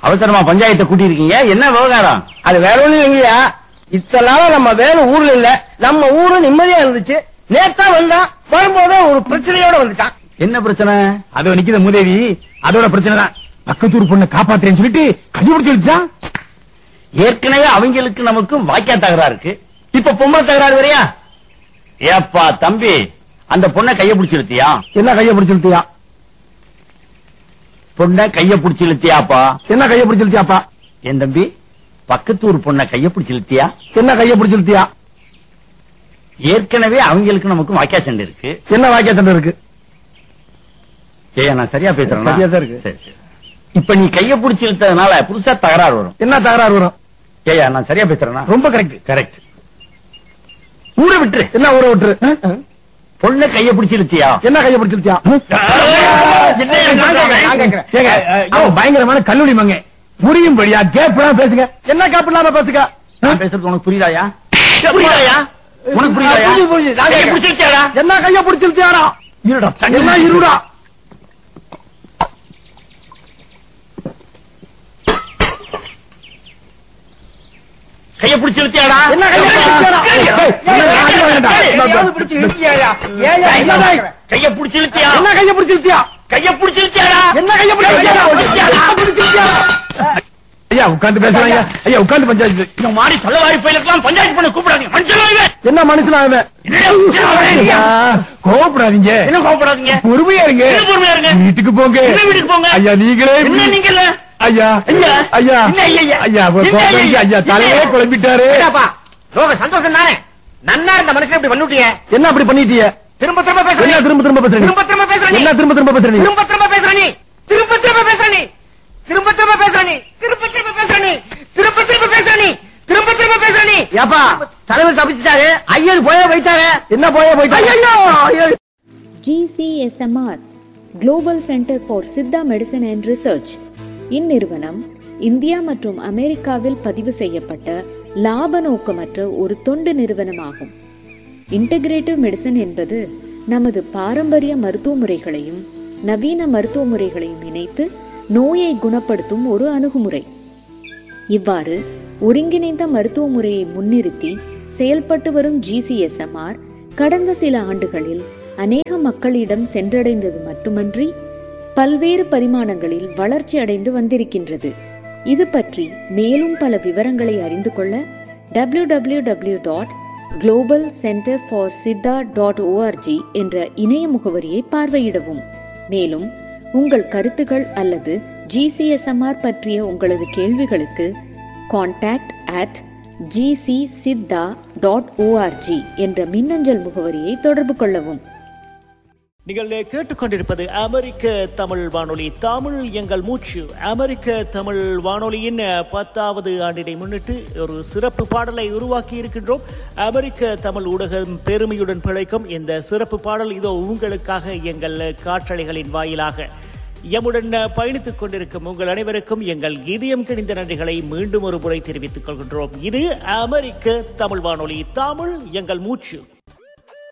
அவசரமா பஞ்சாயத்தை கூட்டி இருக்கீங்க என்ன விவகாரம் அது வேற ஒண்ணும் இல்லைங்கய்யா இத்தனை நாளா நம்ம வேலை ஊர்ல இல்ல நம்ம ஊரு நிம்மதியா இருந்துச்சு நேத்தா வந்தான் வரும்போது ஒரு பிரச்சனையோட வந்துட்டான் என்ன பிரச்சனை அதோ நிக்கிற மூதேவி அதோட பிரச்சனை தான் பக்கத்தூர் பொண்ணை காப்பாத்துறேன்னு சொல்லிட்டு கண்டுபிடிச்சிருச்சான் ஏற்கனவே அவங்களுக்கு நமக்கும் வாக்கியா தகராறு இருக்கு இப்ப பொம்பளை தகராறு வரையா ஏப்பா தம்பி அந்த பொண்ணை கைய பிடிச்சு இழுத்தியா என்ன கைய பிடிச்சிருத்தியா பொண்ணை கைய பிடிச்சு இழுத்தியாப்பா என்ன கைய பிடிச்சிருத்தியாப்பா என் தம்பி பக்கத்தூர் பொண்ணை கைய பிடிச்சு இழுத்தியா என்ன கைய பிடிச்சிருத்தியா ஏற்கனவே அவங்களுக்கு நமக்கும் வாக்கியா சண்டை இருக்கு என்ன வாக்கிய சண்டை இருக்கு ஏயா நான் சரியா பேசுறேன் சரியா தான் இருக்கு. சரி சரி இப்ப நீ கைய பிடிச்சு இழுத்ததுனால புதுசா தகராறு வரும் என்ன தகராறு வரும் ஏயா நான் சரியா பேசுறேனா ரொம்ப கரெக்ட் கரெக்ட் ஊரை விட்டுரு என்ன ஊற விட்டுரு பொண்ணை கைய பிடிச்சு இழுத்தியா என்ன கைய பிடிச்சிருத்தியா என்னய்யா நான் சொல்றேன்? கேட்கிறேன், நான் கேட்கிறேன். ஏங்க, அவன் பயங்கரமான கல்லூரி மங்க புரியும் படியா கேப் பேசுங்க என்ன கேப் இல்லாம பேசுங்க நான் பேசுறது உனக்கு புரியுதாயா புரியுதாயா உனக்கு புரியுதாயா புரியுது, புரியுது. நான் கைய கேட்கிறேன். பிடிச்சிருக்கியாடா என்ன கைய பிடிச்சிருத்தியாரா இருடா என்ன இருடா கைய பிடிச்சிருக்கியாடா என்ன கைய பிடிச்சிருக்கியாடா? ஏய், என்ன ராஜா வேண்டாம். எதையாவது பிடிச்சு இழுக்கியாயா? ஏயா என்ன கேட்கிறேன்? கைய பிடிச்சிருக்கியா என்ன கைய பிடிச்சிருத்தியா கைய பிடிச்சிருக்கியாடா என்ன கைய பிடிச்சிருத்தியா ஐயா உட்கார்ந்து பேசுறாங்க ஐயா உட்கார்ந்து பஞ்சாயத்து இந்த மாதிரி சொல்லவாரி பயிலுக்கெல்லாம் பஞ்சாயத்து பண்ண கூப்பிடாதீங்க மனுஷனா இவன் என்ன மனுஷனா அவன் என்னடா மனுஷனா ஐயா, அவன்? கோவப்படாதீங்க என்ன கோவப்படாதீங்க பொறுமையா இருங்க என்ன பொறுமையா இருங்க? வீட்டுக்கு போங்க என்ன வீட்டுக்கு போங்க? ஐயா நீங்களே என்ன நீங்க இல்ல ஐயா ஐயா. ஐயா என்ன ஐயா, ஐயா? ஐயா ஒரு என்ன ஐயா, கோபம் ஐயா தலையே என்ன? குழம்பிட்டாரு ஏடாப்பா, ரோக சந்தோஷம் தானே நன்னா இருந்த மனுஷன் இப்படி பண்ணிட்டியே என்ன அப்படி பண்ணிட்டீங்க திரும்ப திரும்ப என்ன பேசுறேன் திரும்ப திரும்ப பேசுறீங்க திரும்ப திரும்ப பேசுற நீ. என்ன திரும்ப திரும்ப பேசுறீங்க திரும்ப திரும்ப பேசுற நீ திரும்ப திரும்ப பேசுற நீ திரும்ப திரும்ப பேசுற நீ திரும்ப திரும்ப பேசுற நீ திரும்ப திரும்ப பேசுற நீ திரும்ப திரும்ப பேசுற நீ ஏப்பா தலைவர் தப்பிச்சிட்டாரு ஐயர் போய வைத்தாரு என்ன போய போயிட்டாங்க ஐயோ GCSMR Global Center for Siddha medicine and research இந்நிறுவனம் இந்தியா மற்றும் அமெரிக்காவில் பதிவு செய்யப்பட்ட லாப நோக்கமற்ற ஒரு தொண்டு நிறுவனமாகும் இன்டகிரேட்டிவ் மெடிசன் என்பது நமது பாரம்பரிய மருத்துவ முறைகளையும் நவீன மருத்துவ முறைகளையும் இணைத்து நோயை குணப்படுத்தும் ஒரு அணுகுமுறை இவ்வாறு ஒருங்கிணைந்த மருத்துவ முறையை முன்னிறுத்தி செயல்பட்டு வரும் ஜிசிஎஸ்எம்ஆர் கடந்த சில ஆண்டுகளில் அநேக மக்களிடம் சென்றடைந்தது மட்டுமன்றி பல்வேறு பரிமாணங்களில் வளர்ச்சி அடைந்து வந்திருக்கின்றது இது பற்றி மேலும் பல விவரங்களை அறிந்து கொள்ள W W W dot global center for Siddha dot O R G என்ற இணைய முகவரியை பார்வையிடவும் மேலும் உங்கள் கருத்துகள் அல்லது ஜிசிஎஸ்எம்ஆர் பற்றிய உங்களது கேள்விகளுக்கு contact at G C Siddha dot O R G என்ற மின்னஞ்சல் முகவரியை தொடர்பு கொள்ளவும் நீங்கள் கேட்டுக்கொண்டிருப்பது அமெரிக்க தமிழ் வானொலி தமிழ் எங்கள் மூச்சு அமெரிக்க தமிழ் வானொலியின் பத்தாவது ஆண்டினை முன்னிட்டு ஒரு சிறப்பு பாடலை உருவாக்கி இருக்கின்றோம் அமெரிக்க தமிழ் ஊடகம் பெருமையுடன் பிழைக்கும் இந்த சிறப்பு பாடல் இதோ உங்களுக்காக எங்கள் காற்றலைகளின் வாயிலாக எம்முடன் பயணித்துக் கொண்டிருக்கும் உங்கள் அனைவருக்கும் எங்கள் இதயம் கிணிந்த நன்றிகளை மீண்டும் ஒரு முறை தெரிவித்துக் கொள்கின்றோம் இது அமெரிக்க தமிழ் வானொலி தமிழ் எங்கள் மூச்சு